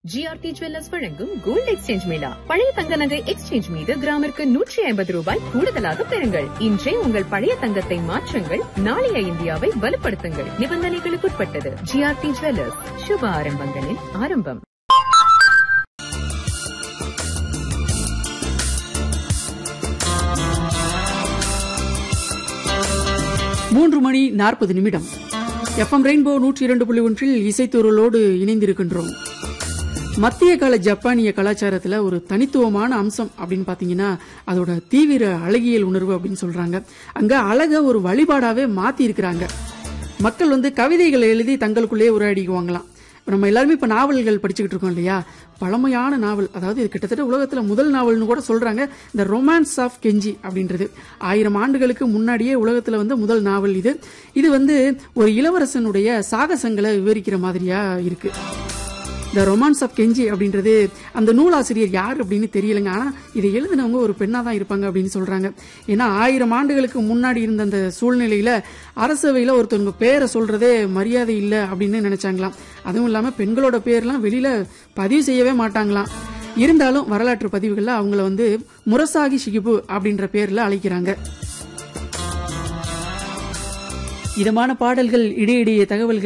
GRT jewellers வழங்கும் gold exchange mela பழைய தங்க நகை எக்ஸ்சேஞ்ச் மீது கிராமிற்கு நூற்றி ஐம்பது ரூபாய் கூடுதலாக பெறுங்கள் இன்றே உங்கள் பழைய தங்கத்தை மாற்றுங்கள் நாளைய இந்தியாவை வலுப்படுத்துங்கள் நிபந்தனைகளுக்குட்பட்டது ஜிஆர்டி ஜுவல்லர்ஸ் சுப ஆரம்பங்களின் ஆரம்பம் மூன்று மணி நாற்பது நிமிடம் எஃப்எம் ரெயின்போ நூற்றி இரண்டு புள்ளி ஒன்றில் இசைத்தூரலோடு இணைந்திருக்கின்றோம் மத்திய கால ஜப்பானிய கலாச்சாரத்துல ஒரு தனித்துவமான அம்சம் அப்படின்னு பாத்தீங்கன்னா அதோட தீவிர அழகியல் உணர்வு அப்படின்னு சொல்றாங்க அங்க அழக ஒரு வழிபாடாவே மாத்தி இருக்கிறாங்க மக்கள் வந்து கவிதைகளை எழுதி தங்களுக்குள்ளே உரையாடிக்குவாங்களாம் இப்ப நம்ம எல்லாருமே இப்ப நாவல்கள் படிச்சுக்கிட்டு இருக்கோம் இல்லையா பழமையான நாவல் அதாவது இது கிட்டத்தட்ட உலகத்துல முதல் நாவல்னு கூட சொல்றாங்க இந்த ரொமான்ஸ் ஆஃப் கெஞ்சி அப்படின்றது ஆயிரம் ஆண்டுகளுக்கு முன்னாடியே உலகத்துல வந்து முதல் நாவல் இது இது வந்து ஒரு இளவரசனுடைய சாகசங்களை விவரிக்கிற மாதிரியா இருக்கு த ரொமான்ஸ் ஆஃப் கெஞ்சி அப்படின்றது அந்த நூலாசிரியர் யார் அப்படின்னு தெரியலங்க ஆனா இதை எழுதினவங்க ஒரு பெண்ணா தான் இருப்பாங்க அப்படின்னு சொல்றாங்க ஏன்னா ஆயிரம் ஆண்டுகளுக்கு முன்னாடி இருந்த அந்த சூழ்நிலையில அரசவையில ஒருத்தவங்க பேரை சொல்றதே மரியாதை இல்லை அப்படின்னு நினைச்சாங்களாம் அதுவும் இல்லாம பெண்களோட பேர்லாம் வெளியில பதிவு செய்யவே மாட்டாங்களாம் இருந்தாலும் வரலாற்று பதிவுகள்ல அவங்கள வந்து முரசாகி ஷிகிபு அப்படின்ற பேர்ல அழைக்கிறாங்க இதமான பாடல்கள் இடையிடையே தகவல்கள்